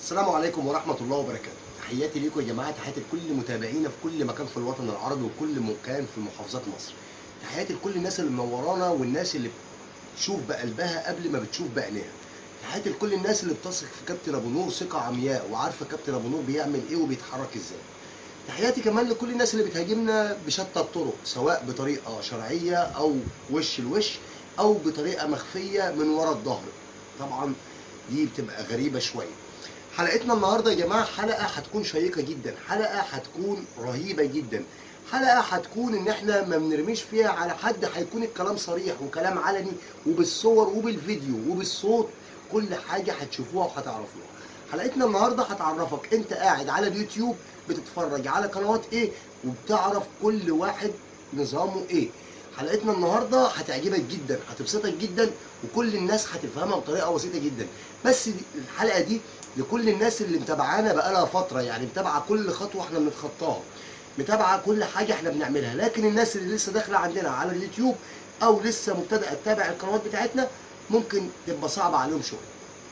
السلام عليكم ورحمة الله وبركاته تحياتي ليكم يا جماعة تحياتي لكل متابعينا في كل مكان في الوطن العربي وكل مكان في محافظات مصر تحياتي لكل الناس اللي منورانا والناس اللي بتشوف بقلبها قبل ما بتشوف بعينيها تحياتي لكل الناس اللي بتثق في كابتن ابو نور ثقة عمياء وعارفة كابتن ابو نور بيعمل ايه وبيتحرك ازاي تحياتي كمان لكل الناس اللي بتهاجمنا بشتى الطرق سواء بطريقة شرعية او وش لوش او بطريقة مخفية من ورا الظهر طبعا دي بتبقى غريبة شوية حلقتنا النهارده يا جماعه حلقه هتكون شيقه جدا حلقه هتكون رهيبه جدا حلقه هتكون ان احنا ما بنرميش فيها على حد هيكون الكلام صريح وكلام علني وبالصور وبالفيديو وبالصوت كل حاجه هتشوفوها وهتعرفوها حلقتنا النهارده هتعرفك انت قاعد على اليوتيوب بتتفرج على قنوات ايه وبتعرف كل واحد نظامه ايه حلقتنا النهارده هتعجبك جدا هتبسطك جدا وكل الناس هتفهمها بطريقه بسيطه جدا بس دي- الحلقه دي لكل الناس اللي متابعانا بقالها فتره يعني متابعه كل خطوه احنا بنتخطاها متابعه كل حاجه احنا بنعملها لكن الناس اللي لسه داخله عندنا على اليوتيوب او لسه مبتدئه تتابع القنوات بتاعتنا ممكن تبقى صعبه عليهم شويه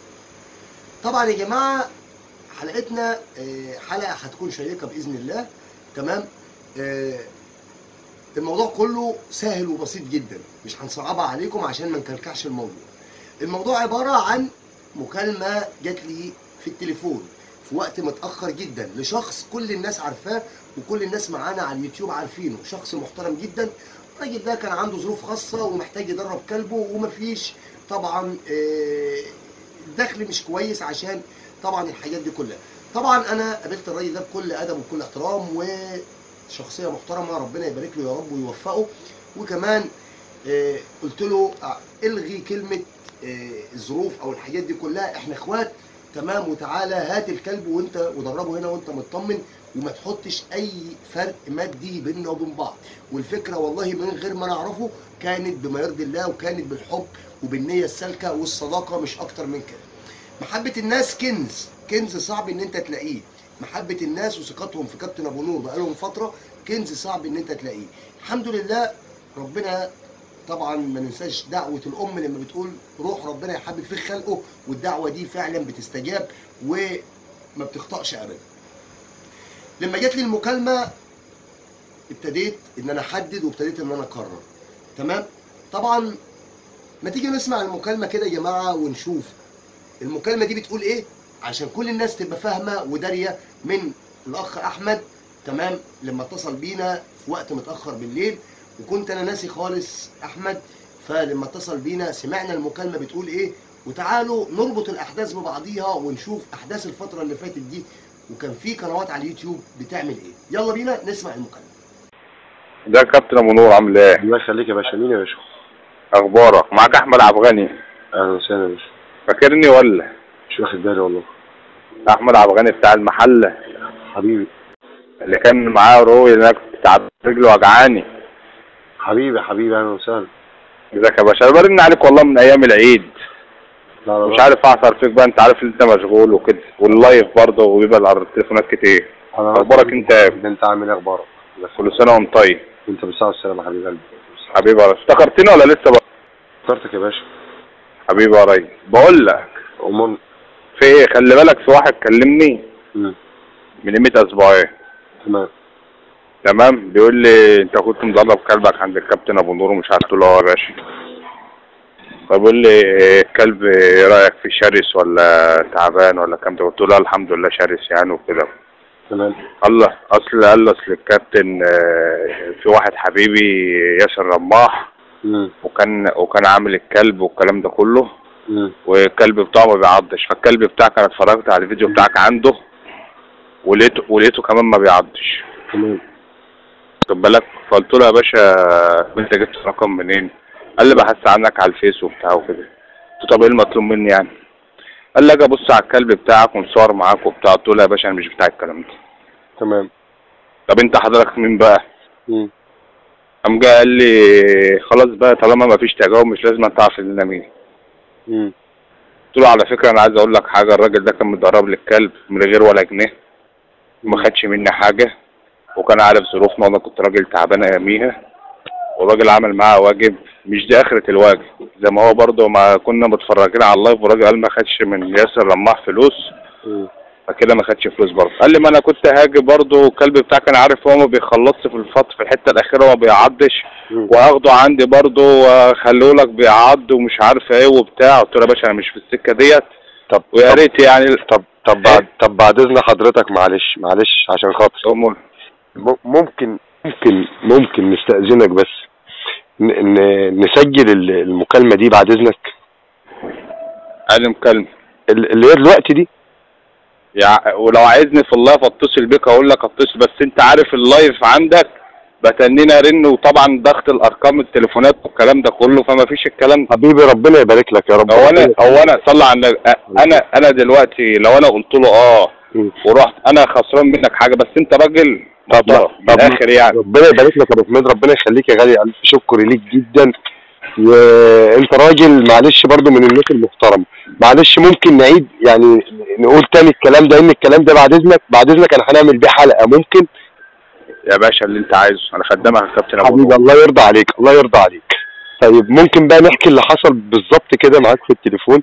طبعا يا جماعه حلقتنا آه، حلقه هتكون شيقه باذن الله تمام آه، الموضوع كله سهل وبسيط جدا مش هنصعبها عليكم عشان ما نكلكعش الموضوع الموضوع عباره عن مكالمه جات لي في التليفون في وقت متاخر جدا لشخص كل الناس عارفاه وكل الناس معانا على اليوتيوب عارفينه شخص محترم جدا الراجل ده كان عنده ظروف خاصه ومحتاج يدرب كلبه ومفيش طبعا آه، الدخل مش كويس عشان طبعا الحاجات دي كلها طبعا انا قابلت الراجل ده بكل ادب وبكل احترام وشخصيه محترمه ربنا يبارك له يا رب ويوفقه وكمان آه، قلت له آه، الغي كلمه آه، الظروف او الحاجات دي كلها احنا اخوات تمام وتعالى هات الكلب وانت ودربه هنا وانت مطمن وما تحطش اي فرق مادي بيننا وبين بعض والفكره والله من غير ما نعرفه كانت بما يرضي الله وكانت بالحب وبالنيه السالكه والصداقه مش اكتر من كده محبه الناس كنز كنز صعب ان انت تلاقيه محبه الناس وثقتهم في كابتن ابو نور بقالهم فتره كنز صعب ان انت تلاقيه الحمد لله ربنا طبعا ما ننساش دعوه الام لما بتقول روح ربنا يحبب في خلقه والدعوه دي فعلا بتستجاب وما بتخطاش ابدا لما جات لي المكالمه ابتديت ان انا احدد وابتديت ان انا اقرر تمام طبعا ما تيجي نسمع المكالمه كده يا جماعه ونشوف المكالمه دي بتقول ايه عشان كل الناس تبقى فاهمه وداريه من الاخ احمد تمام لما اتصل بينا في وقت متاخر بالليل وكنت انا ناسي خالص احمد فلما اتصل بينا سمعنا المكالمه بتقول ايه وتعالوا نربط الاحداث ببعضيها ونشوف احداث الفتره اللي فاتت دي وكان في قنوات على اليوتيوب بتعمل ايه يلا بينا نسمع المكالمه ده كابتن ابو نور عامل ايه الله يخليك يا باشا مين يا باشا اخبارك معاك احمد عبغاني اهلا وسهلا يا باشا فاكرني ولا مش واخد بالي والله احمد عبغاني بتاع المحل حبيبي اللي كان معاه روي اللي انا كنت تعب رجله وجعاني حبيبي حبيبي اهلا وسهلا ازيك يا باشا انا برن عليك والله من ايام العيد لا لا مش عارف اعثر فيك بقى انت عارف ان انت مشغول وكده واللايف برضه وبيبقى على التليفونات كتير انا اخبارك انت ايه؟ ده انت عامل ايه اخبارك بس كل سنه وانت طيب انت بالصحه والسلامه يا حبيب قلبي حبيبي يا ريس افتكرتني ولا لسه بقى افتكرتك يا باشا حبيبي يا ريس بقول لك امور في ايه خلي بالك في واحد كلمني مم. من قيمه اسبوعين تمام تمام بيقول لي انت كنت مدرب كلبك عند الكابتن ابو نور ومش عارف قلت له اه يا باشا فبيقول لي إيه الكلب ايه رايك فيه شرس ولا تعبان ولا كام ده قلت له لا الحمد لله شرس يعني وكده تمام الله اصل قال لي اصل الكابتن آه، في واحد حبيبي ياسر رماح مم. وكان وكان عامل الكلب والكلام ده كله مم. والكلب بتاعه ما بيعضش فالكلب بتاعك انا اتفرجت على الفيديو بتاعك عنده ولقيته ولقيته كمان ما بيعضش تمام خد بالك فقلت له يا باشا انت جبت الرقم منين؟ قال لي بحثت عنك على الفيس وبتاع وكده قلت له طب ايه المطلوب مني يعني؟ قال لي اجي ابص على الكلب بتاعك ونصور معاك وبتاع قلت له يا باشا انا مش بتاع الكلام ده تمام طب انت حضرتك مين بقى؟ مم. قام جه قال لي خلاص بقى طالما ما فيش تجاوب مش لازم تعرف ان انا مين مم. قلت له على فكره انا عايز اقول لك حاجه الراجل ده كان مدرب لي الكلب من غير ولا جنيه ما خدش مني حاجه وكان عارف ظروفنا وانا كنت راجل تعبان اياميها والراجل عمل معاه واجب مش دي اخرة الواجب زي ما هو برضه ما كنا متفرجين على اللايف والراجل قال ما خدش من ياسر رماح فلوس مم. فكده ما خدش فلوس برضه قال لي ما انا كنت هاجي برضه والكلب بتاعك انا عارف هو ما بيخلصش في الفتره في الحته الاخيره وما بيعضش مم. واخده عندي برضه واخليه لك بيعض ومش عارف ايه وبتاع قلت له يا باشا انا مش في السكه ديت طب ويا طب- ريت يعني طب طب بعد طب بعد اذن حضرتك معلش معلش عشان خاطر أمور. م- ممكن ممكن ممكن نستأذنك بس ن- ن- نسجل ال- المكالمة دي بعد اذنك قال لي مكالمه ال- اللي هي دلوقتي دي يع... ولو عايزني في اللايف اتصل بيك اقول لك اتصل بس انت عارف اللايف عندك بتنين ارن وطبعا ضغط الارقام التليفونات والكلام ده كله فما فيش الكلام ده حبيبي ربنا يبارك لك يا رب هو انا ربنا- هو انا صلى على النبي أ- انا انا دلوقتي لو انا قلت له اه مم. ورحت انا خسران منك حاجه بس انت راجل طب محترم من طب الاخر يعني ربنا يبارك لك يا ابو حميد ربنا يخليك يا غالي الف شكر ليك جدا وانت راجل معلش برضو من الناس المحترمه معلش ممكن نعيد يعني نقول تاني الكلام ده ان الكلام ده بعد اذنك بعد اذنك انا هنعمل بيه حلقه ممكن يا باشا اللي انت عايزه انا خدامك يا كابتن ابو حبيبي نور. الله يرضى عليك الله يرضى عليك طيب ممكن بقى نحكي اللي حصل بالظبط كده معاك في التليفون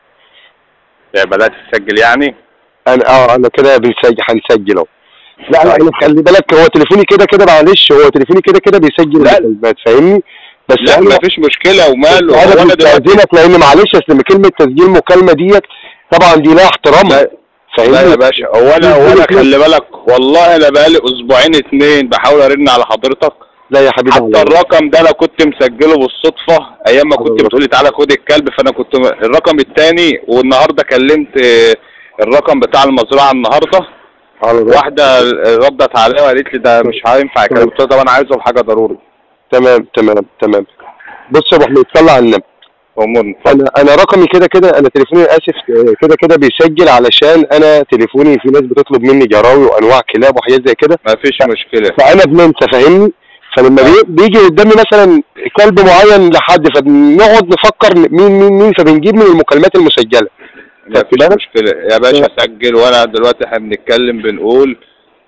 يعني بدات تسجل يعني انا اه انا كده بنسجل هنسجل اهو لا لا طيب. انا خلي بالك هو تليفوني كده كده معلش هو تليفوني كده كده بيسجل لا. المكالمات فاهمني بس لا انا مفيش مشكله وماله انا هو انا دلوقتي بستأذنك لان معلش اصل كلمه تسجيل مكالمه ديت طبعا دي لها احترام لا لا يا فاهمني باشا هو انا هو انا خلي بالك والله انا بقالي اسبوعين اتنين بحاول ارن على حضرتك لا يا حبيبي حتى على- الرقم ده انا كنت مسجله بالصدفه ايام ما كنت الله. بتقولي تعالى خد الكلب فانا كنت م- الرقم التاني والنهارده كلمت آه، الرقم بتاع المزرعه النهارده على الرقم. واحده ردت عليا وقالت لي ده مش هينفع الكلام قلت لها طب انا عايزه بحاجه ضروري تمام تمام تمام بص يا ابو حميد صلى على النبي امور انا انا رقمي كده كده انا تليفوني اسف آه، كده كده بيسجل علشان انا تليفوني في ناس بتطلب مني جراوي وانواع كلاب وحاجات زي كده ما فيش مشكله فانا بننسى فاهمني فلما بي- بيجي قدامي مثلا كلب معين لحد فبنقعد نفكر مين مين مين فبنجيب من المكالمات المسجله ما خدت فيش بالك؟ مشكله يا باشا سجل وانا دلوقتي احنا بنتكلم بنقول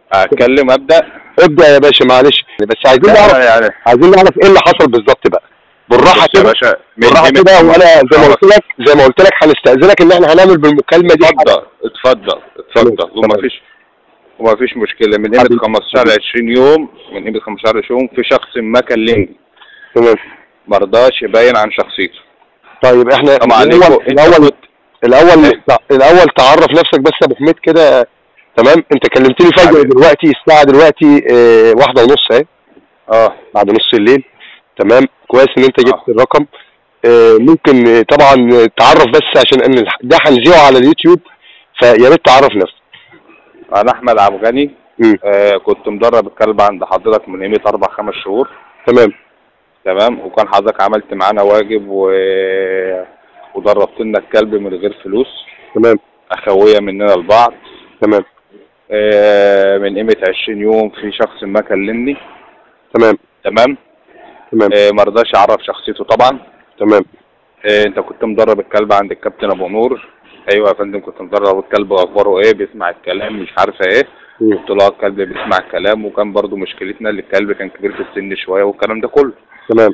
اتكلم ابدا ابدا يا باشا معلش بس عايزين لا، نعرف يعني عايزين نعرف ايه اللي حصل بالظبط بقى بالراحه بص يا كده باشا من بالراحه قيمة كده وانا زي ما خمس- قلت لك زي ما قلت لك هنستاذنك ان احنا هنعمل بالمكالمه دي اتفضل اتفضل اتفضل تمام. وما فيش وما فيش مشكله من حبيبي. قيمه 15 20 يوم من قيمه 15 يوم في شخص ما كلمني تمام ما رضاش يبين عن شخصيته طيب احنا طبعا الاول عليكم انت الاول كنت الاول إيه؟ الاول تعرف نفسك بس يا ابو حميد كده تمام انت كلمتني فجاه حبيبي. دلوقتي الساعه دلوقتي اه واحدة ونص اهي اه بعد نص الليل تمام كويس ان انت جبت آه. الرقم اه ممكن آه، طبعا آه، تعرف بس عشان ان الح- ده هنذيعه على اليوتيوب فيا ريت تعرف نفسك انا احمد عبد الغني مم. آه كنت مدرب الكلب عند حضرتك من قيمه اربع خمس شهور تمام تمام وكان حضرتك عملت معانا واجب و... ودربت لنا الكلب من غير فلوس تمام اخويه مننا البعض تمام آه من قيمه 20 يوم في شخص ما كلمني تمام تمام تمام آه ما رضاش يعرف شخصيته طبعا تمام آه انت كنت مدرب الكلب عند الكابتن ابو نور ايوه يا فندم كنت مدرب الكلب اخباره ايه بيسمع الكلام مش عارفه ايه مم. قلت له آه، الكلب بيسمع الكلام وكان برضو مشكلتنا اللي الكلب كان كبير في السن شويه والكلام ده كله تمام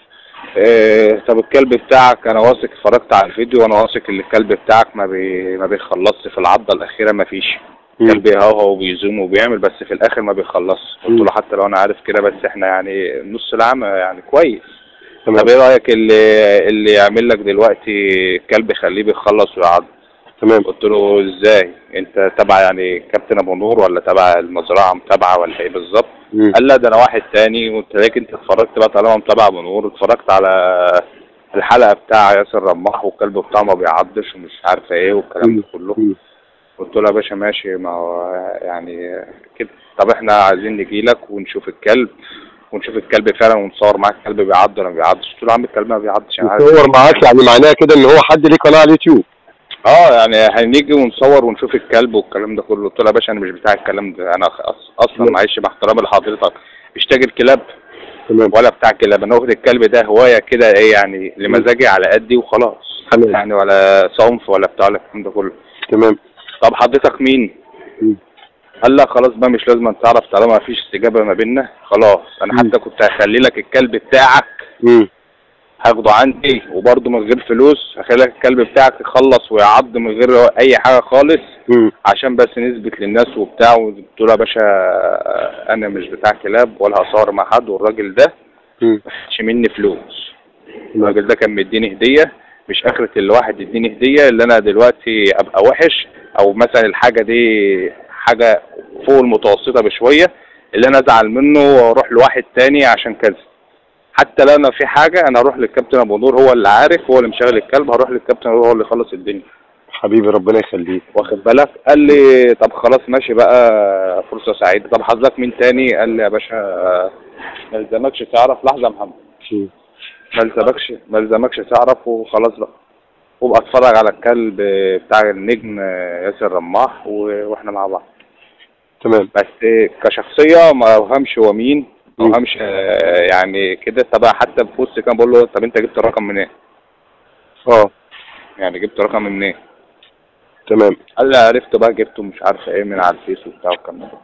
إيه طب الكلب بتاعك انا واثق اتفرجت على الفيديو وانا واثق ان الكلب بتاعك ما بي ما بيخلصش في العضه الاخيره ما فيش مم. الكلب يهوهو وبيزوم وبيعمل بس في الاخر ما بيخلصش قلت مم. له حتى لو انا عارف كده بس احنا يعني نص العام يعني كويس تمام طب ايه رايك اللي اللي يعمل لك دلوقتي الكلب خليه بيخلص ويعض تمام قلت له ازاي انت تبع يعني كابتن ابو نور ولا تبع المزرعه متابعه ولا ايه بالظبط مم. قال لا ده انا واحد تاني قلت لك انت اتفرجت بقى طالما متابع بنور اتفرجت على الحلقه بتاع ياسر رماح والكلب بتاعه ما بيعضش ومش عارفه ايه والكلام ده كله مم. قلت له يا باشا ماشي ما هو يعني كده طب احنا عايزين نجي لك ونشوف الكلب ونشوف الكلب فعلا ونصور معاك الكلب بيعض ولا ما بيعضش قلت له يا عم الكلب ما بيعضش انا عارف يصور معاك يعني معناها كده ان هو حد ليه قناه على اليوتيوب اه يعني هنيجي ونصور ونشوف الكلب والكلام ده كله قلت له يا باشا انا مش بتاع الكلام ده انا أص- اصلا نعم. معلش مع احترامي لحضرتك مش تاجر كلاب تمام ولا بتاع كلاب انا واخد الكلب ده هوايه كده ايه يعني لمزاجي على قدي وخلاص تمام. يعني ولا صنف ولا بتاع ولا الكلام ده كله تمام طب حضرتك مين؟ مم. قال لا خلاص بقى مش لازم تعرف طالما مفيش استجابه ما بيننا خلاص انا مم. حتى كنت هخلي لك الكلب بتاعك مم. هاخده عندي وبرضه من غير فلوس هخلي لك الكلب بتاعك يخلص ويعض من غير اي حاجه خالص مم. عشان بس نثبت للناس وبتاع وقلت له يا باشا انا مش بتاع كلاب ولا هصور مع حد والراجل ده مم. ما خدش مني فلوس الراجل ده كان مديني هديه مش اخرة الواحد يديني هديه اللي انا دلوقتي ابقى وحش او مثلا الحاجه دي حاجه فوق المتوسطه بشويه اللي انا ازعل منه واروح لواحد تاني عشان كذا حتى لو انا في حاجه انا اروح للكابتن ابو نور هو اللي عارف هو اللي مشغل الكلب هروح للكابتن هو اللي يخلص الدنيا حبيبي ربنا يخليك واخد بالك قال لي طب خلاص ماشي بقى فرصه سعيده طب حضرتك مين تاني قال لي يا باشا ما يلزمكش تعرف لحظه يا محمد مم. ما يلزمكش ما يلزمكش تعرف وخلاص بقى وابقى اتفرج على الكلب بتاع النجم ياسر رماح و- واحنا مع بعض تمام بس كشخصيه ما افهمش هو مين ما مم. افهمش آه، يعني كده طبعا حتى في وسط كان بقول له طب انت جبت الرقم منين؟ اه يعني جبت رقم منين؟ تمام قال لي عرفت بقى جبته مش عارف ايه من على الفيس وبتاع والكلام ده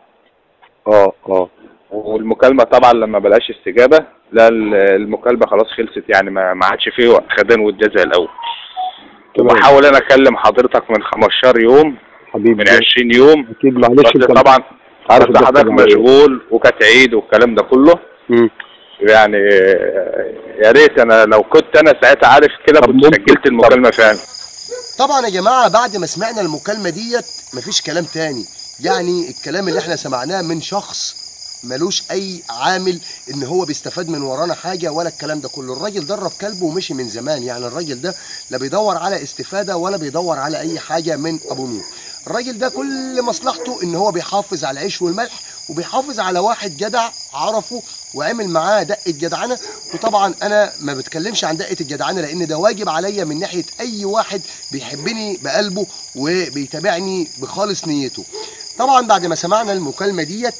اه اه والمكالمه طبعا لما بلاش استجابه لا ال- المكالمه خلاص خلصت يعني ما ما عادش فيه خدان واداه زي الاول تمام وبحاول انا اكلم حضرتك من 15 يوم حبيبي من 20 يوم اكيد معلش بس انت طبعا عارف بس الضغط حضرتك اللي عليا. مشغول وكانت عيد والكلام ده كله مم. يعني آه، يا ريت انا لو كنت انا ساعتها عارف كده طب كنت ممكن- سجلت المكالمه فعلا طبعا يا جماعه بعد ما سمعنا المكالمه ديت مفيش كلام تاني يعني الكلام اللي احنا سمعناه من شخص ملوش اي عامل ان هو بيستفاد من ورانا حاجه ولا الكلام ده كله الراجل درب كلبه ومشي من زمان يعني الراجل ده لا بيدور على استفاده ولا بيدور على اي حاجه من ابو نور الراجل ده كل مصلحته ان هو بيحافظ على العيش والملح وبيحافظ على واحد جدع عرفه وعمل معاه دقه جدعنه وطبعا انا ما بتكلمش عن دقه الجدعنه لان ده واجب عليا من ناحيه اي واحد بيحبني بقلبه وبيتابعني بخالص نيته طبعا بعد ما سمعنا المكالمه ديت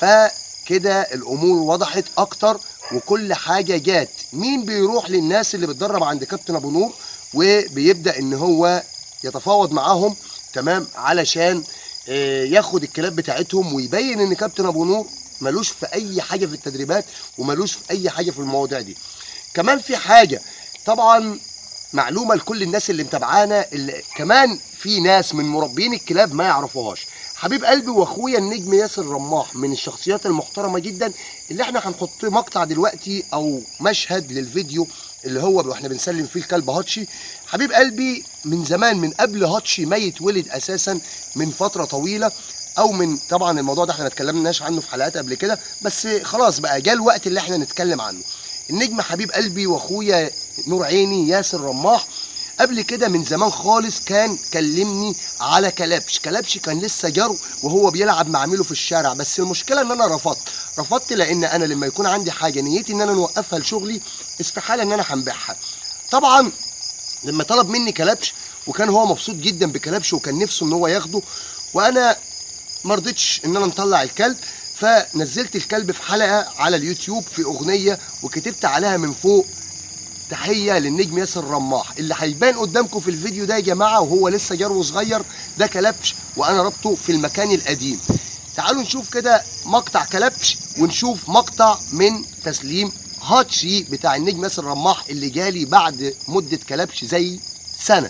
فكده الامور وضحت اكتر وكل حاجه جات مين بيروح للناس اللي بتدرب عند كابتن ابو نور وبيبدا ان هو يتفاوض معاهم تمام علشان آه، ياخد الكلاب بتاعتهم ويبين ان كابتن ابو نور ملوش في اي حاجه في التدريبات وملوش في اي حاجه في المواضيع دي كمان في حاجه طبعا معلومه لكل الناس اللي متابعانا اللي كمان في ناس من مربين الكلاب ما يعرفوهاش حبيب قلبي واخويا النجم ياسر رماح من الشخصيات المحترمه جدا اللي احنا هنحط مقطع دلوقتي او مشهد للفيديو اللي هو واحنا بنسلم فيه الكلب هاتشي حبيب قلبي من زمان من قبل هاتشي ما يتولد اساسا من فتره طويله او من طبعا الموضوع ده احنا ما اتكلمناش عنه في حلقات قبل كده بس خلاص بقى جاء الوقت اللي احنا نتكلم عنه النجم حبيب قلبي واخويا نور عيني ياسر رماح قبل كده من زمان خالص كان كلمني على كلبش كلبش كان لسه جرو وهو بيلعب مع ميلو في الشارع بس المشكله ان انا رفضت رفضت لان انا لما يكون عندي حاجه نيتي ان انا نوقفها لشغلي استحاله ان انا هنبيعها طبعا لما طلب مني كلبش وكان هو مبسوط جدا بكلبش وكان نفسه ان هو ياخده وانا ما رضيتش ان انا نطلع الكلب فنزلت الكلب في حلقه على اليوتيوب في اغنيه وكتبت عليها من فوق تحيه للنجم ياسر رماح اللي هيبان قدامكم في الفيديو ده يا جماعه وهو لسه جرو صغير ده كلبش وانا ربطه في المكان القديم تعالوا نشوف كده مقطع كلبش ونشوف مقطع من تسليم هاتشي بتاع النجم ياسر رماح اللي جالي بعد مده كلبش زي سنه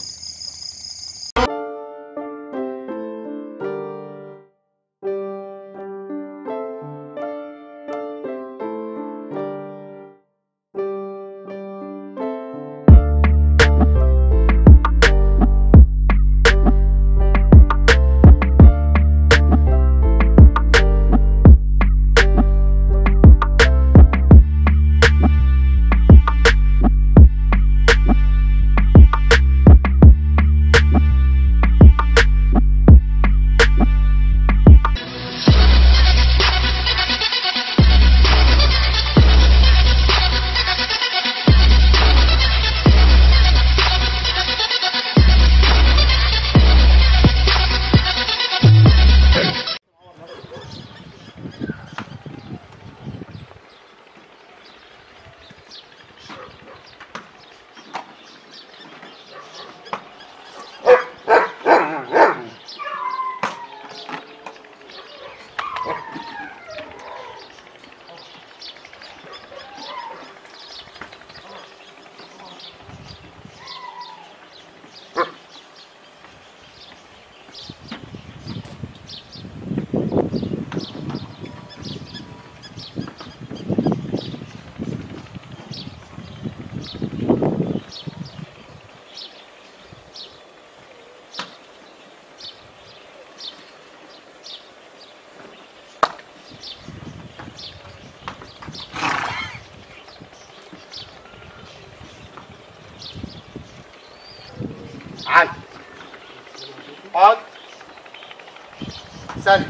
سلم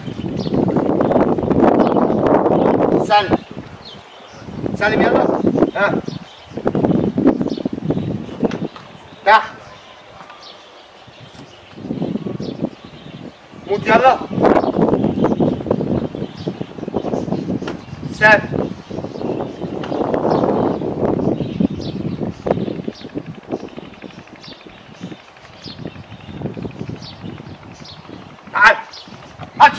سلم سلم يلا ها تحت موت يلا سلم تعال هاتش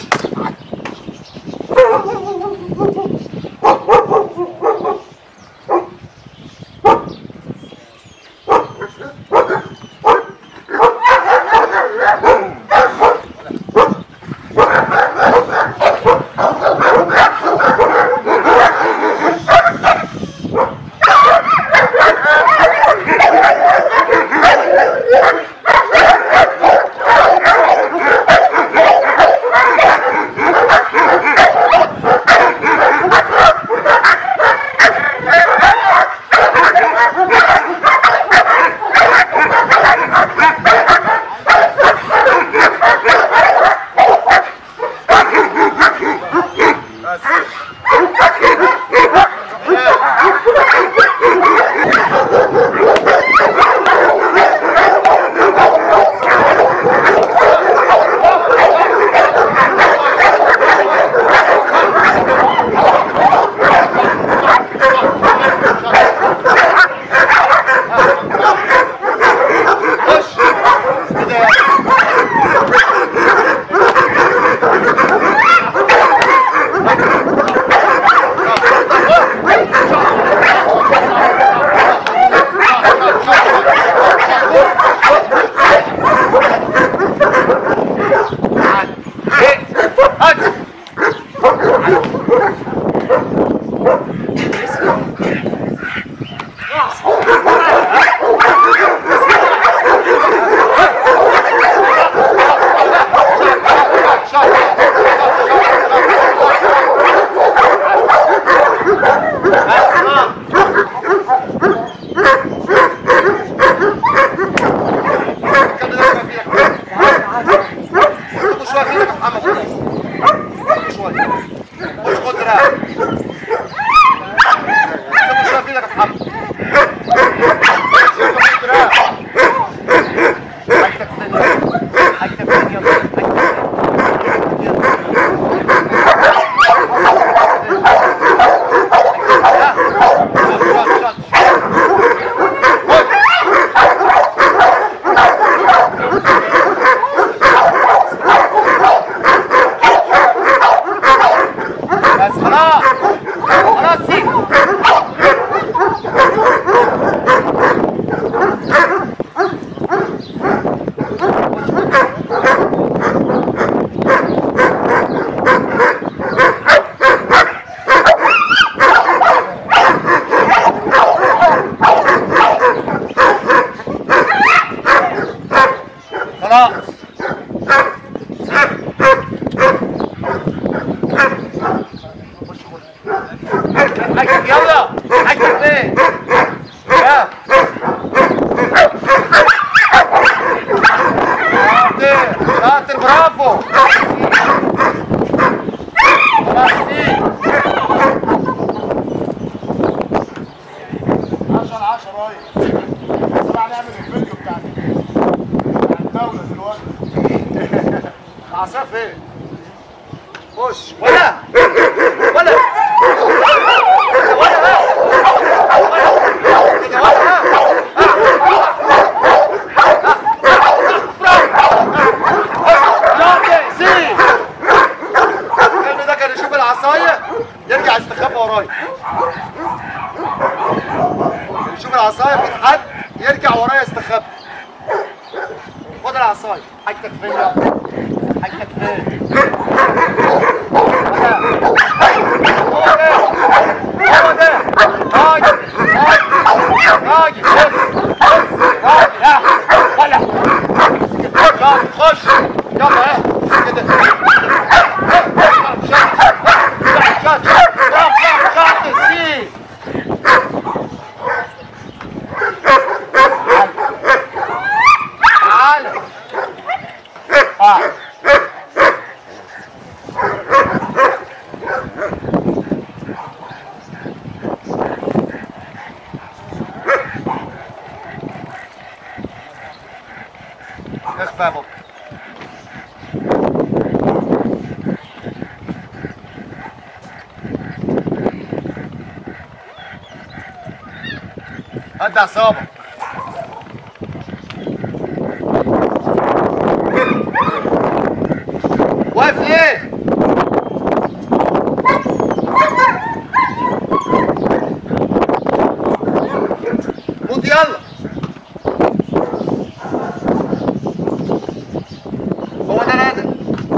خش كده خد شويه فيك يا محمد خد شويه خد خد دراع خد شويه فيك يا محمد خد دراع حاجتك فين حاجتك فين يلا حاجتك فين بس خلاص خلاص سيب خلاص حاجتك يلا حاجتك فين يا شاطر شاطر برافو خلاص سيب 10 10 رايح طبعا نعمل الفيديو بتاع بتاع الدولة دلوقتي العصا فين خش ولا ولا ولا ولا كده ولا شاطر سيب الفيلم ده كان يشوف العصاية يرجع يستخبى ورايا يشوف العصاية في حد يرجع ورايا يستخبى خد العصاية حاجتك فين يا حاجتك فين هو ده هو ده راجل راجل راجل بص بص راجل ها ولا يلا خش يلا ها كده شاط شاط شاط شاط شاط سيب تعال اه هدي عصابه واقف ليه؟ موت يلا هو ده نادر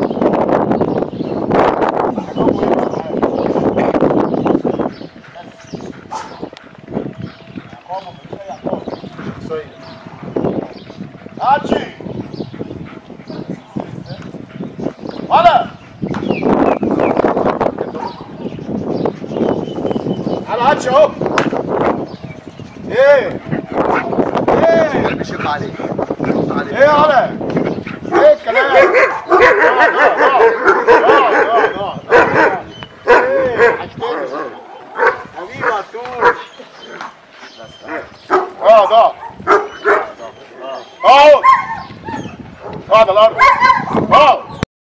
هاتشي هلا على هاتشي اهو ايه ايه مش يطلع عليك ايه يا هلا ايه الكلام اقعد اقعد اقعد اقعد ايه حاجتين حبيبي عطوش اقعد اقعد اقعد اقعد على الارض اقعد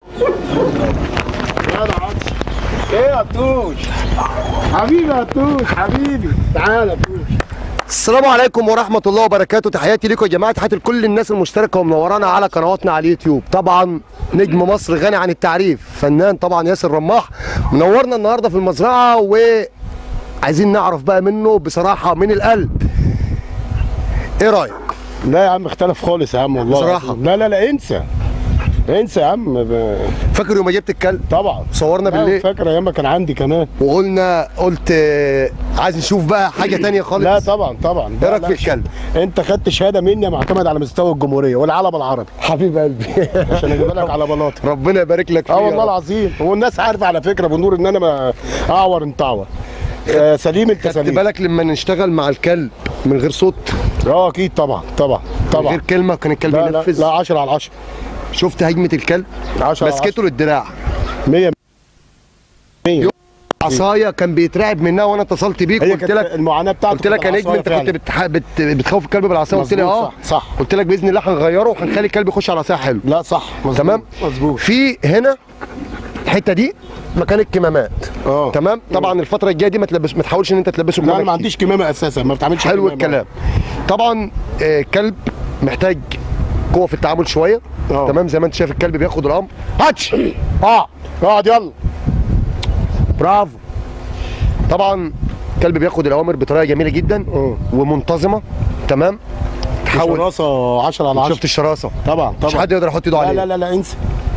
يلا عطش ايه يا عطوش حبيبي يا عطوش حبيبي تعالى يا عطوش السلام عليكم ورحمة الله وبركاته تحياتي لكم يا جماعة تحياتي لكل الناس المشتركة ومنورانا على قنواتنا على اليوتيوب طبعا نجم مصر غني عن التعريف فنان طبعا ياسر رماح منورنا النهاردة في المزرعة وعايزين نعرف بقى منه بصراحة من القلب ايه رأيك؟ لا يا عم اختلف خالص يا عم والله بصراحة. العظيم. لا لا لا انسى انسى يا عم ب... فاكر يوم ما جبت الكلب طبعا صورنا لا، بالليل فاكر ايام ما كان عندي كمان وقلنا قلت آه، عايز نشوف بقى حاجة تانية خالص لا طبعا طبعا ايه لا، رايك لا، في الكلب؟ انت خدت شهاده مني معتمد على مستوى الجمهوريه والعالم العربي حبيب قلبي عشان اجيب لك على بلاطه ربنا يبارك لك فيه اه يا والله رب. العظيم هو الناس عارفه على فكره بنور ان انا ما اعور انت اعور آه سليم انت خدت سليم بالك لما نشتغل مع الكلب من غير صوت اه اكيد طبعا طبعا من طبعا غير كلمة كان الكلب لا لا ينفذ لا 10 على 10 شفت هجمة الكلب 10 على مسكته للدراع 100 100 عصايه كان بيترعب منها وانا اتصلت بيك هي قلت كانت لك المعاناه بتاعته قلت لك يا كانت نجم انت العصاية كنت بتح... بت... بتخوف الكلب بالعصايه قلت لي مظبوط، اه صح صح قلت لك باذن الله هنغيره وهنخلي الكلب يخش على عصايه حلو لا صح مظبوط تمام مظبوط في هنا الحته دي مكان الكمامات اه تمام طبعا الفتره الجايه دي ما تلبس ما تحاولش ان انت تلبسه لا انا كمامة ما كتير. عنديش كمامه اساسا ما بتعملش حلو كمامة. الكلام طبعا آه، كلب محتاج قوه في التعامل شويه اه. تمام زي ما انت شايف الكلب بياخد الامر هاتش اه اقعد يلا برافو طبعا الكلب بياخد الاوامر بطريقه جميله جدا اه. ومنتظمه تمام تحاول راسه 10 على 10 شفت الشراسه طبعا مش طبعا حد يقدر يحط ايده لا عليه لا لا لا انسى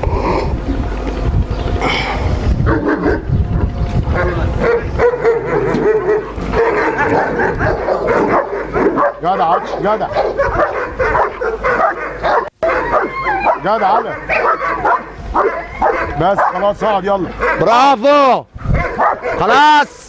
جدع عطش جدع جدع على بس خلاص اقعد يلا برافو خلاص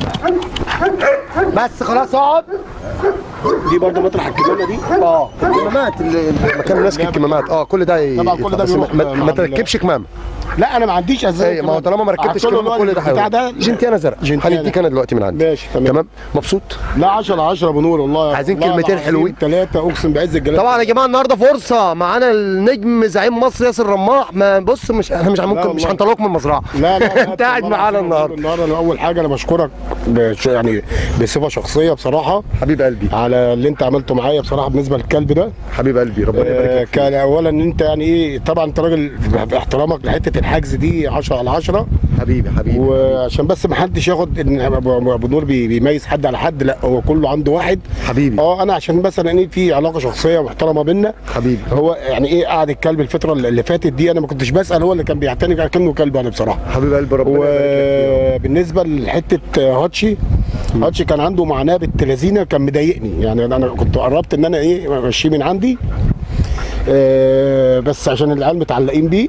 بس خلاص اقعد دي برضه مطرح الكمامه دي اه الكمامات اللي مكان ماسك الكمامات اه كل ده ي- طبعا كل ده بس بيروح ما, مع ما ال- تركبش كمامه لا انا ما عنديش ازاي ايه ما هو طالما ما ركبتش هحط له كمامه كل ده البتاع حلو ده جنتيانا زرق جنتيانا. هنديك انا دلوقتي من عندي ماشي تمام تمام مبسوط لا 10 10 بنور والله عايزين والله كلمتين العظيم حلوين. ثلاثه اقسم بعز الجلال طبعا يا جماعه النهارده فرصه معانا النجم زعيم مصر ياسر رماح ما بص مش احنا مش ممكن مش والله. هنطلعوك من المزرعه لا لا لا، انت قاعد والله معانا العظيم النهارده النهارده أنا اول حاجه انا بشكرك بش- يعني بصفه شخصيه بصراحه حبيب قلبي على اللي انت عملته معايا بصراحه بالنسبه للكلب ده حبيب قلبي ربنا آه، يبارك لك فيه. كان اولا ان انت يعني ايه طبعا انت راجل باحترامك لحته الحجز دي 10 على 10 حبيبي حبيبي وعشان بس ما حدش ياخد ان ابو أبو نور بي- بيميز حد على حد لا هو كله عنده واحد حبيبي اه انا عشان مثلا ايه في علاقه شخصيه محترمه بينا حبيبي هو يعني ايه قعد الكلب الفتره اللي فاتت دي انا ما كنتش بسال هو اللي كان بيعتني كانه كلب انا بصراحه حبيب قلبي ربنا يبارك لك فيه. وبالنسبه لحته هاتشي هاتشي كان عنده معاناه بنت لذينه كان مضايقني يعني انا كنت قربت ان انا ايه امشيه من عندي آه، بس عشان العيال متعلقين بيه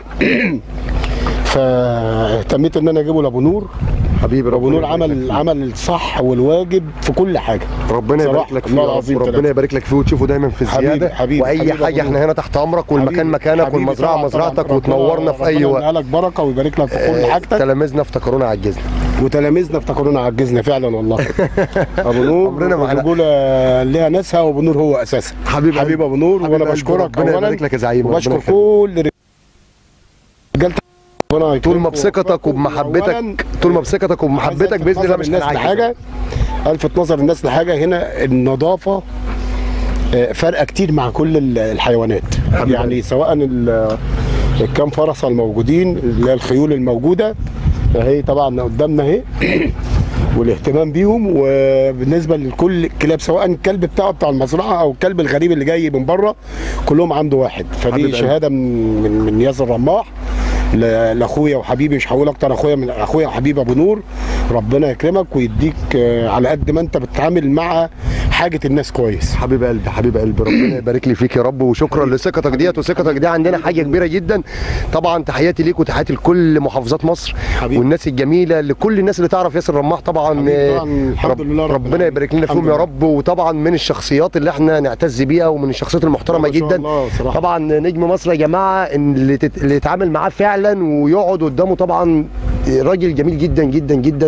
فاهتميت ان انا اجيبه لابو نور حبيبي ابو ربنا نور يبارك عمل لك فيه. عمل الصح والواجب في كل حاجه ربنا يبارك بصراحة، لك فيه والله يا رب. العظيم ربنا ثلاثة. يبارك لك فيه وتشوفه دايما في حبيبي، الزياده حبيبي، واي حبيبي حاجه يا احنا هنا تحت امرك والمكان حبيبي، مكانك حبيبي والمزرعه طبعاً، مزرعتك طبعاً. وتنورنا في اي ربنا وقت يجعلك بركه ويبارك لك في كل آه، حاجتك تلاميذنا افتكرونا عجزنا وتلاميذنا افتكرونا عجزنا فعلا والله ابو نور عمرنا ما هنق- الرجوله ليها ناسها وابو نور هو اساسا حبيب حبيب قلبي. ابو نور حبيب وانا قلبي، بشكرك ربنا اولا يبارك لك يا زعيم ربنا وبشكر يخليك. كل رجالتك ربنا طول ما يكرمكم بثقتك ويوفقكم. وبمحبتك وأولاً طول ما بثقتك وبمحبتك عايزك باذن الله تنظم مش الناس هنعجز بحاجه الفت نظر الناس لحاجه هنا النظافه آه، فارقه كتير مع كل ال- الحيوانات يعني سواء ال- الكام فرسه الموجودين اللي هي الخيول الموجوده اهي طبعا قدامنا اهي والاهتمام بيهم وبالنسبه لكل الكلاب سواء الكلب بتاعه بتاع المزرعه او الكلب الغريب اللي جاي من بره كلهم عنده واحد حبيب فدي قلبي. شهاده من من, من ياسر رماح ل- لاخويا وحبيبي مش هقول اكتر اخويا من اخويا وحبيبي ابو نور ربنا يكرمك ويديك آه، على قد ما انت بتتعامل مع حاجه الناس كويس حبيب قلبي حبيب قلبي ربنا يبارك لي فيك يا رب وشكرا لثقتك ديت وثقتك دي عندنا حاجه كبيره جدا طبعا تحياتي ليك وتحياتي لكل محافظات مصر حبيبي. والناس الجميله لكل الناس اللي تعرف ياسر رماح طبعا حبيبي، آه، طبعاً الحمد رب- لله رب ربنا العالمين. يبارك لنا فيهم الحمد يا لله. رب وطبعا من الشخصيات اللي احنا نعتز بيها ومن الشخصيات المحترمه ما شاء جدا الله صراحة. طبعا نجم مصر يا جماعه إن اللي, تت... اللي يتعامل معاه فعلا ويقعد قدامه طبعا راجل جميل جدا جدا جدا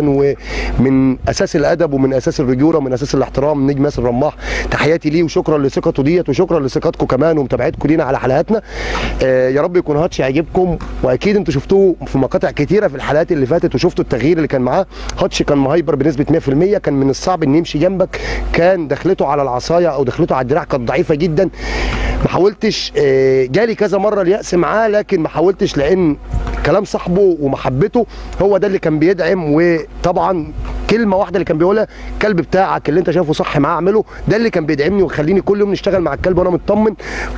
ومن اساس الادب ومن اساس الرجوله ومن اساس الاحترام نجم ياسر رماح تحياتي ليه وشكرا لثقته ديت وشكرا لثقتكم كمان ومتابعتكم لينا على حلقاتنا آه يا رب يكون هاتش يعجبكم واكيد انتوا شفتوه في مقاطع كتيره في الحلقات اللي فاتت وشفتوا التغيير اللي كان معاه هاتش كان مهايبر بنسبه 100% كان من الصعب ان يمشي جنبك كان دخلته على العصايه او دخلته على الدراع كانت ضعيفه جدا ما حاولتش آه، جالي كذا مره اليأس معاه لكن ما حاولتش لان كلام صاحبه ومحبته هو ده اللي كان بيدعم وطبعا كلمه واحده اللي كان بيقولها الكلب بتاعك اللي انت شايفه صح معاه اعمله ده اللي كان بيدعمني ويخليني كل يوم نشتغل مع الكلب وانا مطمن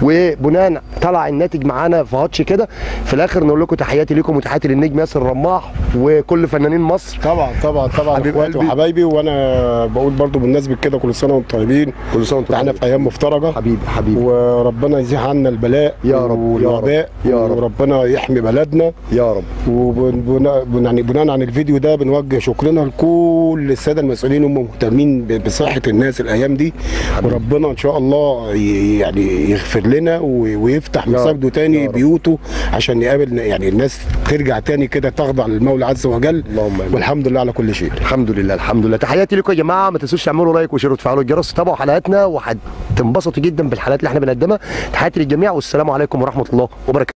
وبناء طلع الناتج معانا في هاتش كده في الاخر نقول لكم تحياتي لكم وتحياتي للنجم ياسر رماح وكل فنانين مصر طبعا طبعا طبعا حبيب اخواتي قلبي. وحبايبي وانا بقول برضو بالنسبه كده كل سنه وانتم طيبين كل سنه وانتم احنا طيبين. في ايام مفترجه حبيبي حبيبي وربنا يزيح عنا البلاء يا رب، يا والوباء رب، يا رب. وربنا يحمي بلدنا يا رب وبناء يعني بناء عن الفيديو ده بنوجه شكرنا لكل الساده المسؤولين هم مهتمين ب- بصحه الناس الايام دي وربنا ان شاء الله ي- يعني يغفر لنا و- ويفتح يا رب، مساجده تاني يا رب. بيوته عشان يقابل يعني الناس ترجع تاني كده تخضع للمولى عز وجل اللهم امين والحمد لله على كل شيء الحمد لله الحمد لله تحياتي لكم يا جماعه ما تنسوش تعملوا لايك وشير وتفعلوا الجرس وتابعوا حلقاتنا وهتنبسطوا جدا بالحلقات اللي احنا بنقدمها تحياتي للجميع والسلام عليكم ورحمه الله وبركاته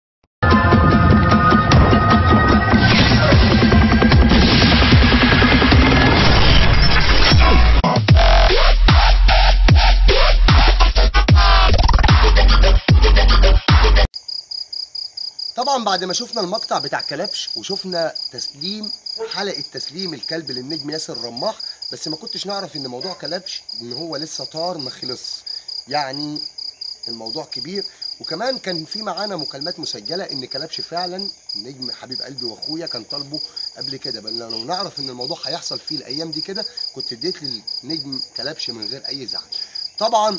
طبعا بعد ما شفنا المقطع بتاع كلبش وشفنا تسليم حلقه تسليم الكلب للنجم ياسر رماح بس ما كنتش نعرف ان موضوع كلبش ان هو لسه طار ما خلص يعني الموضوع كبير وكمان كان في معانا مكالمات مسجله ان كلبش فعلا نجم حبيب قلبي واخويا كان طالبه قبل كده بل لو نعرف ان الموضوع هيحصل فيه الايام دي كده كنت اديت للنجم كلبش من غير اي زعل طبعا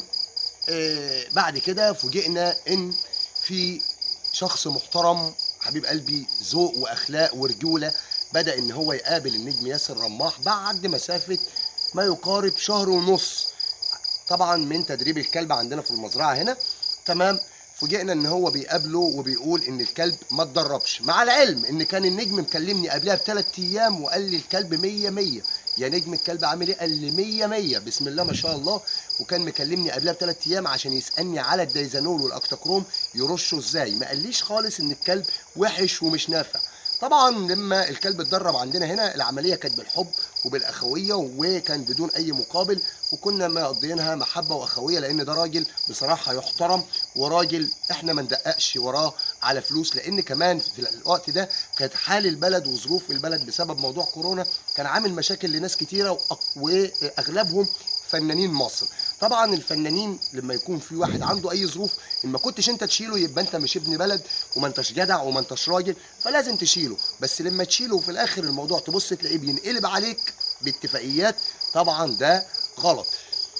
آه بعد كده فوجئنا ان في شخص محترم حبيب قلبي ذوق واخلاق ورجوله بدا ان هو يقابل النجم ياسر رماح بعد مسافه ما يقارب شهر ونص طبعا من تدريب الكلب عندنا في المزرعه هنا تمام فوجئنا ان هو بيقابله وبيقول ان الكلب ما اتدربش مع العلم ان كان النجم مكلمني قبلها بثلاث ايام وقال لي الكلب 100 100 يا نجم الكلب عامل ايه قال لي 100 100 بسم الله ما شاء الله وكان مكلمني قبلها بثلاث ايام عشان يسالني على الدايزانول والاكتاكروم يرشوا ازاي ما قاليش خالص ان الكلب وحش ومش نافع طبعا لما الكلب اتدرب عندنا هنا العمليه كانت بالحب وبالاخويه وكان بدون اي مقابل وكنا مقضيينها محبه واخويه لان ده راجل بصراحه يحترم وراجل احنا ما ندققش وراه على فلوس لان كمان في الوقت ده كانت حال البلد وظروف البلد بسبب موضوع كورونا كان عامل مشاكل لناس كتيره وأق- واغلبهم فنانين مصر طبعا الفنانين لما يكون في واحد عنده اي ظروف ان ما كنتش انت تشيله يبقى انت مش ابن بلد وما انتش جدع وما انتش راجل فلازم تشيله بس لما تشيله وفي الاخر الموضوع تبص تلاقيه بينقلب عليك باتفاقيات طبعا ده غلط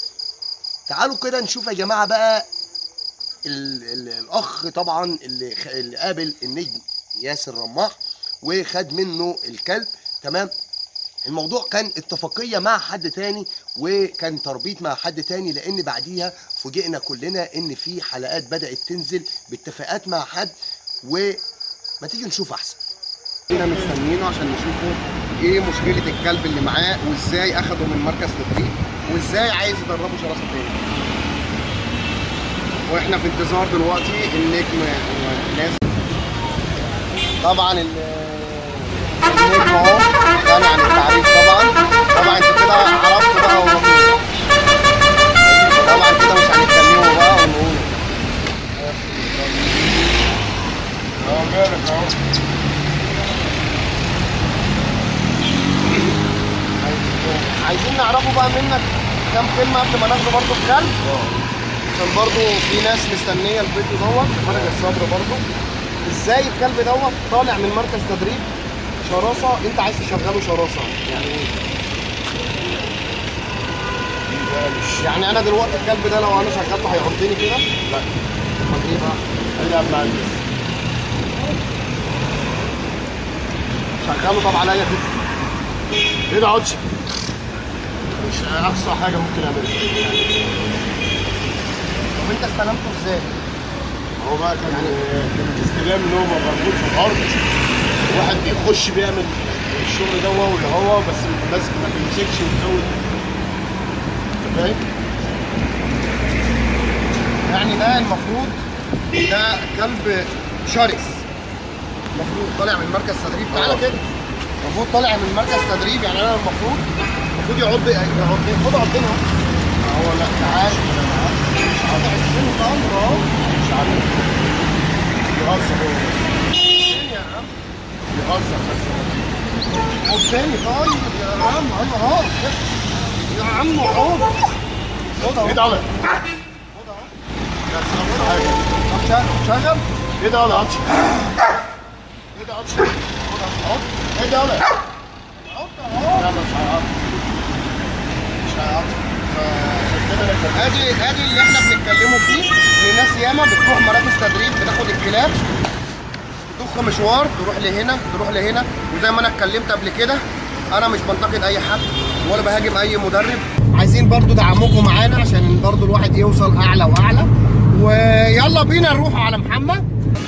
تعالوا كده نشوف يا جماعه بقى ال ال الاخ طبعا اللي, خ- اللي قابل النجم ياسر رماح وخد منه الكلب تمام الموضوع كان اتفاقية مع حد تاني وكان تربيط مع حد تاني لان بعديها فوجئنا كلنا ان في حلقات بدأت تنزل باتفاقات مع حد وما تيجي نشوف احسن احنا مستنيينه عشان نشوفه ايه مشكله الكلب اللي معاه وازاي اخده من مركز تدريب وازاي عايز يدربه شراسه تاني واحنا في انتظار دلوقتي النجم نازل طبعا ال- النجم اهو غني عن التعريف طبعا طبعا انتوا كده عرفتوا بقى هو عايزين نعرفه بقى منك كام كلمه قبل ما ناخده برضه الكلب عشان برضه في ناس مستنيه الفيديو دوت فرق الصبر برضه ازاي الكلب دوت طالع من مركز تدريب شراسه انت عايز تشغله شراسه يعني ايه؟ يعني انا دلوقتي الكلب ده لو انا شغلته هيعضني كده؟ لا امال ايه بقى؟ هيلعب مع الناس شغله طب عليا كده ايه ده عطش مش اقصى حاجه ممكن اعملها طب انت استلمته ازاي؟ هو بقى كان كان استلام اللي هو مربوط في الارض واحد بيخش بيعمل الشغل ده هو واللي هو بس ماسك ما بيمسكش ويحاول انت فاهم؟ يعني ده المفروض ده كلب شرس المفروض طالع من مركز تدريب تعالى آه. كده المفروض طالع من مركز تدريب يعني انا المفروض المفروض يعض يعض خد عضنا هو لا تعال عض عضنا الامر اهو مش عارف بيهزر هو فين يا عم بيهزر بس هو خد تاني طيب يا عم ايوه اهو يا عم اهو خد اهو ايه ده على خد اهو بس أقصى حاجه طب شغل شغل ايه ده على عطش ايه ده عطش اهو ايه ده ولا لا مش هيعطش مش هيعطش فعشان كده انا كان ادي ادي اللي احنا بنتكلموا فيه ان ناس ياما بتروح مراكز تدريب بتاخد الكلاب تضخ مشوار تروح لهنا تروح لهنا وزي ما انا اتكلمت قبل كده انا مش بنتقد اي حد ولا بهاجم اي مدرب عايزين برضو دعمكم معانا عشان برضو الواحد يوصل اعلى واعلى ويلا بينا نروح على محمد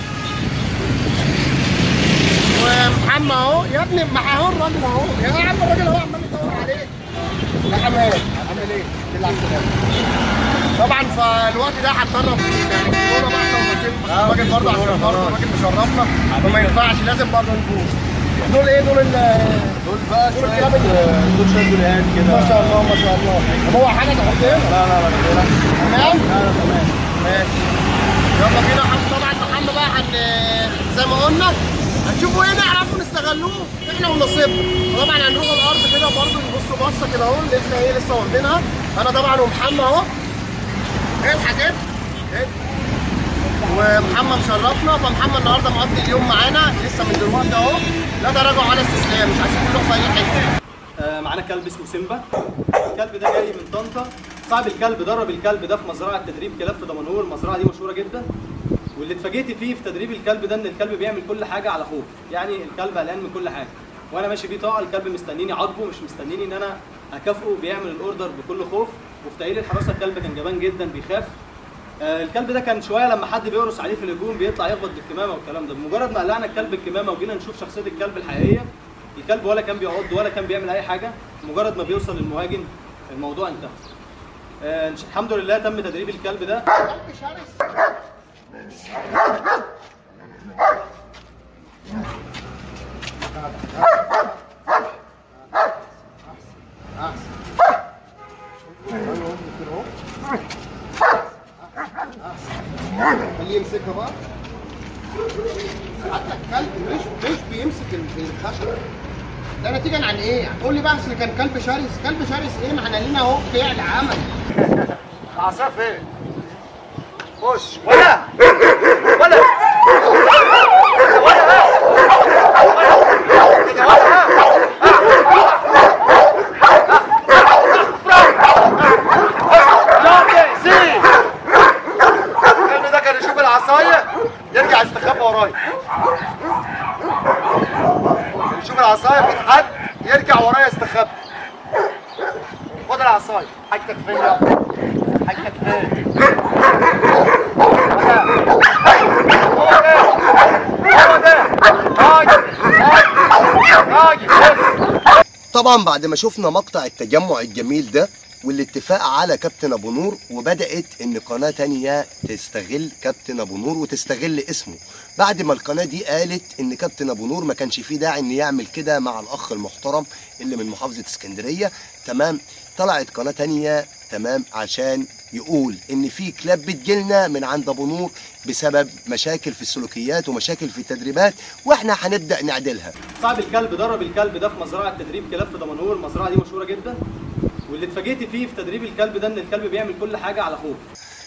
ومحمد اهو يا ابني ما اهو الراجل اهو يا عم الراجل اهو عمال يدور عليك يا حماد عامل ايه؟ بالله على السلامه طبعا فالوقت ده هتطرف يعني كوره بقى احنا وماسكين بس الراجل برضه عشان برضه الراجل مشرفنا فما ينفعش لازم برضه نفوز دول ايه دول ال دول بقى دول شويه الكلاب اللي- دول شويه جوليهات كده ما شاء الله ما شاء الله طب هو حاجه تحطها لا لا لا لا تمام؟ لا لا تمام ماشي يلا بينا حم طبعا محمد بقى هن زي ما قلنا هنشوفوا ايه نعرفوا نستغلوه احنا ونصيبنا طبعا هنروح الارض كده برضه نبص بصه كده اهو لسه ايه لسه واخدينها انا طبعا ومحمد اهو الحق كده إيه؟ ومحمد شرفنا فمحمد النهارده مقضي اليوم معانا لسه من دلوقتي اهو لا تراجع على استسلام مش عايزين نروح في اي حته آه، معانا كلب اسمه سيمبا الكلب ده جاي من طنطا صاحب الكلب درب الكلب ده في مزرعه تدريب كلاب في دمنهور المزرعه دي مشهوره جدا واللي اتفاجئت فيه في تدريب الكلب ده ان الكلب بيعمل كل حاجه على خوف يعني الكلب قلقان من كل حاجه وانا ماشي بيه طاقه الكلب مستنيني عاقبه مش مستنيني ان انا اكافئه بيعمل الاوردر بكل خوف وفي تقرير الحراسه الكلب كان جبان جدا بيخاف آه، الكلب ده كان شويه لما حد بيقرص عليه في الهجوم بيطلع يخبط بالكمامه والكلام ده بمجرد ما قلعنا الكلب الكمامه وجينا نشوف شخصيه الكلب الحقيقيه الكلب ولا كان بيعض ولا كان بيعمل اي حاجه مجرد ما بيوصل للمهاجم الموضوع انتهى آه، الحمد لله تم تدريب الكلب ده خليه يمسكها بقى حتى الكلب مش مش بيمسك ال- الخشب ده نتيجة عن ايه؟ قول لي بقى اصل كان كلب شرس، كلب شرس ايه؟ ما احنا لينا اهو فعل عمل. العصا فين؟ خش الكلب ده كان يشوف العصايه يرجع يستخبى ورايا كان يشوف العصايه في حد يرجع ورايا يستخبى خد العصايه حاجتك فين يا ابني حاجتك فين هو ده هو ده راجل راجل راجل بس طبعا بعد ما شفنا مقطع التجمع الجميل ده والاتفاق على كابتن ابو نور وبدات ان قناه تانية تستغل كابتن ابو نور وتستغل اسمه بعد ما القناه دي قالت ان كابتن ابو نور ما كانش فيه داعي ان يعمل كده مع الاخ المحترم اللي من محافظه اسكندريه تمام طلعت قناه تانية تمام عشان يقول ان في كلاب بتجيلنا من عند ابو نور بسبب مشاكل في السلوكيات ومشاكل في التدريبات واحنا هنبدا نعدلها صاحب الكلب ضرب الكلب ده في مزرعه تدريب كلاب في دمنهور المزرعه دي مشهوره جدا واللي اتفاجئت فيه في تدريب الكلب ده ان الكلب بيعمل كل حاجه على خوف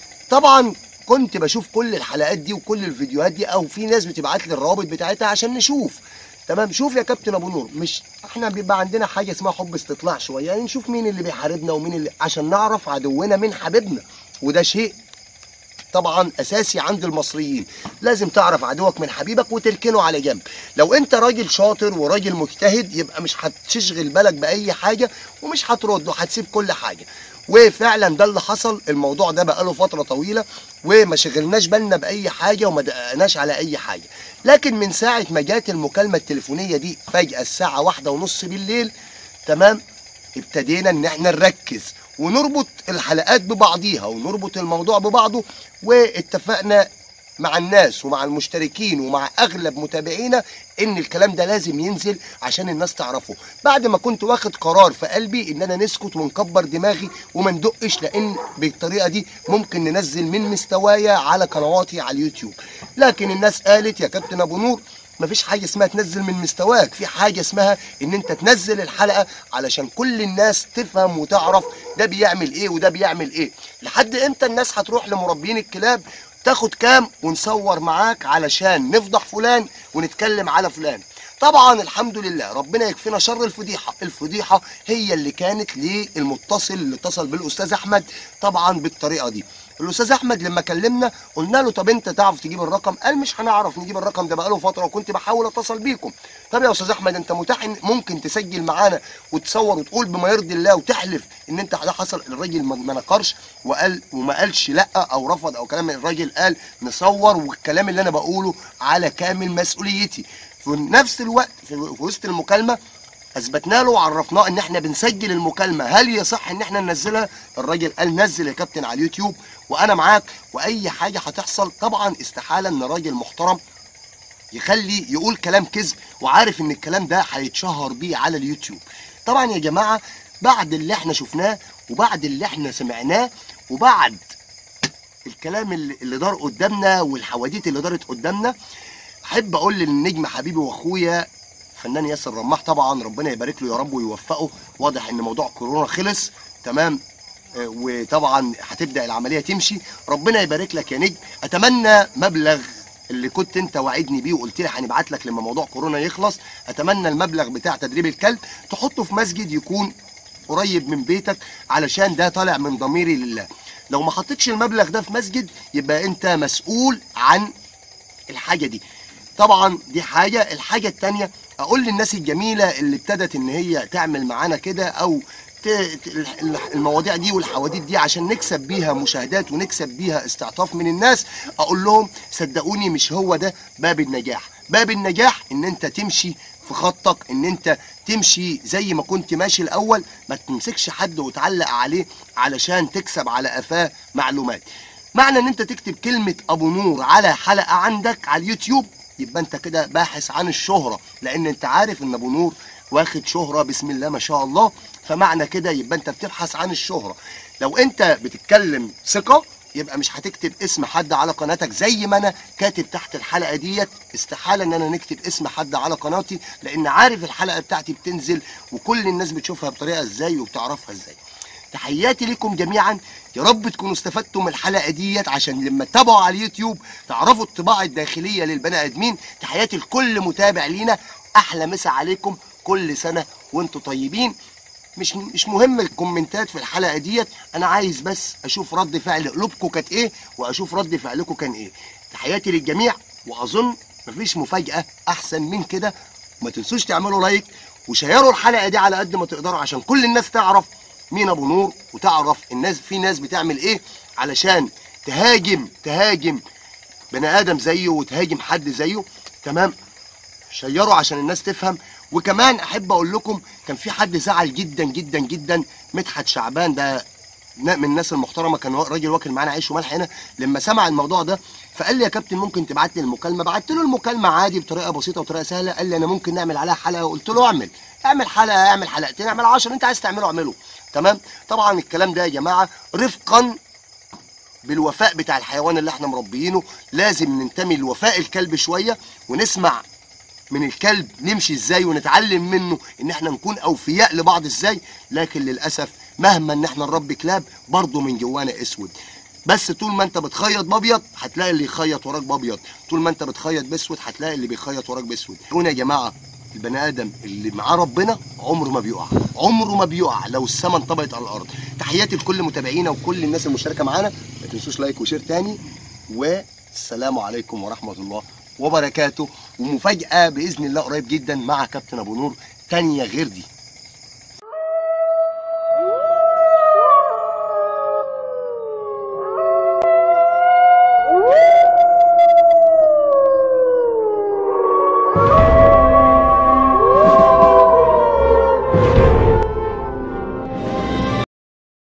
طبعا كنت بشوف كل الحلقات دي وكل الفيديوهات دي او في ناس بتبعت لي الروابط بتاعتها عشان نشوف تمام شوف يا كابتن ابو نور مش احنا بيبقى عندنا حاجه اسمها حب استطلاع شويه يعني نشوف مين اللي بيحاربنا ومين اللي عشان نعرف عدونا من حبيبنا وده شيء طبعا اساسي عند المصريين لازم تعرف عدوك من حبيبك وتركنه على جنب لو انت راجل شاطر وراجل مجتهد يبقى مش هتشغل بالك باي حاجه ومش هترد وهتسيب كل حاجه وفعلا ده اللي حصل الموضوع ده بقاله فتره طويله وما شغلناش بالنا باي حاجه وما دققناش على اي حاجه لكن من ساعه ما جات المكالمه التليفونيه دي فجاه الساعه واحدة ونص بالليل تمام ابتدينا ان احنا نركز ونربط الحلقات ببعضيها ونربط الموضوع ببعضه واتفقنا مع الناس ومع المشتركين ومع اغلب متابعينا ان الكلام ده لازم ينزل عشان الناس تعرفه بعد ما كنت واخد قرار في قلبي ان انا نسكت ونكبر دماغي وما ندقش لان بالطريقه دي ممكن ننزل من مستوايا على قنواتي على اليوتيوب لكن الناس قالت يا كابتن ابو نور مفيش حاجه اسمها تنزل من مستواك في حاجه اسمها ان انت تنزل الحلقه علشان كل الناس تفهم وتعرف ده بيعمل ايه وده بيعمل ايه لحد امتى الناس هتروح لمربين الكلاب تاخد كام ونصور معاك علشان نفضح فلان ونتكلم على فلان طبعا الحمد لله ربنا يكفينا شر الفضيحه الفضيحه هي اللي كانت للمتصل اللي اتصل بالاستاذ احمد طبعا بالطريقه دي الاستاذ احمد لما كلمنا قلنا له طب انت تعرف تجيب الرقم قال مش هنعرف نجيب الرقم ده بقاله فتره وكنت بحاول اتصل بيكم طب يا استاذ احمد انت متاح إن ممكن تسجل معانا وتصور وتقول بما يرضي الله وتحلف ان انت ده حصل الراجل ما ما نكرش وقال وما قالش لا او رفض او كلام الراجل قال نصور والكلام اللي انا بقوله على كامل مسؤوليتي في نفس الوقت في في وسط المكالمه اثبتنا له وعرفناه ان احنا بنسجل المكالمه هل يصح ان احنا ننزلها الراجل قال نزل يا كابتن على اليوتيوب وانا معاك واي حاجه هتحصل طبعا استحاله ان راجل محترم يخلي يقول كلام كذب وعارف ان الكلام ده هيتشهر بيه على اليوتيوب طبعا يا جماعه بعد اللي احنا شفناه وبعد اللي احنا سمعناه وبعد الكلام اللي اللي دار قدامنا والحواديت اللي دارت قدامنا احب اقول للنجم حبيبي واخويا فنان ياسر رماح طبعا ربنا يبارك له يا رب ويوفقه واضح ان موضوع كورونا خلص تمام آه، وطبعا هتبدا العمليه تمشي ربنا يبارك لك يا نجم اتمنى مبلغ اللي كنت انت وعدني بيه وقلت لي هنبعت لك لما موضوع كورونا يخلص اتمنى المبلغ بتاع تدريب الكلب تحطه في مسجد يكون قريب من بيتك علشان ده طالع من ضميري لله لو ما حطيتش المبلغ ده في مسجد يبقى انت مسؤول عن الحاجه دي طبعا دي حاجه الحاجه التانية اقول للناس الجميله اللي ابتدت ان هي تعمل معانا كده او ت- ت- المواضيع دي والحواديت دي عشان نكسب بيها مشاهدات ونكسب بيها استعطاف من الناس اقول لهم صدقوني مش هو ده باب النجاح باب النجاح ان انت تمشي في خطك ان انت تمشي زي ما كنت ماشي الاول ما تمسكش حد وتعلق عليه علشان تكسب على قفاه معلومات معنى ان انت تكتب كلمة ابو نور على حلقة عندك على اليوتيوب يبقى انت كده باحث عن الشهرة لان انت عارف ان ابو نور واخد شهرة بسم الله ما شاء الله فمعنى كده يبقى انت بتبحث عن الشهرة لو انت بتتكلم ثقة يبقى مش هتكتب اسم حد على قناتك زي ما انا كاتب تحت الحلقه ديت استحاله ان انا نكتب اسم حد على قناتي لان عارف الحلقه بتاعتي بتنزل وكل الناس بتشوفها بطريقه ازاي وبتعرفها ازاي تحياتي لكم جميعا يا رب تكونوا استفدتوا من الحلقه ديت عشان لما تتابعوا على اليوتيوب تعرفوا الطباع الداخليه للبني ادمين تحياتي لكل متابع لينا احلى مسا عليكم كل سنه وانتم طيبين مش مش مهم الكومنتات في الحلقه ديت انا عايز بس اشوف رد فعل قلوبكم كانت ايه واشوف رد فعلكم كان ايه تحياتي للجميع واظن مفيش مفاجاه احسن من كده ما تنسوش تعملوا لايك وشيروا الحلقه دي على قد ما تقدروا عشان كل الناس تعرف مين ابو نور وتعرف الناس في ناس بتعمل ايه علشان تهاجم تهاجم بني ادم زيه وتهاجم حد زيه تمام شيروا عشان الناس تفهم وكمان احب اقول لكم كان في حد زعل جدا جدا جدا مدحت شعبان ده نا- من الناس المحترمه كان هو- راجل واكل معانا عيش وملح هنا لما سمع الموضوع ده فقال لي يا كابتن ممكن تبعت لي المكالمه بعت له المكالمه عادي بطريقه بسيطه وطريقه سهله قال لي انا ممكن نعمل عليها حلقه قلت له اعمل اعمل حلقه اعمل حلقتين اعمل 10 انت عايز تعمله اعمله تمام طبعا الكلام ده يا جماعه رفقا بالوفاء بتاع الحيوان اللي احنا مربيينه لازم ننتمي لوفاء الكلب شويه ونسمع من الكلب نمشي ازاي ونتعلم منه ان احنا نكون اوفياء لبعض ازاي لكن للاسف مهما ان احنا نربي كلاب برضه من جوانا اسود بس طول ما انت بتخيط بابيض هتلاقي اللي يخيط وراك بابيض طول ما انت بتخيط باسود هتلاقي اللي بيخيط وراك باسود هنا يا جماعه البني ادم اللي معاه ربنا عمره ما بيقع عمره ما بيقع لو السما انطبقت على الارض تحياتي لكل متابعينا وكل الناس المشتركه معانا ما تنسوش لايك وشير تاني والسلام عليكم ورحمه الله وبركاته ومفاجاه باذن الله قريب جدا مع كابتن ابو نور تانية غير دي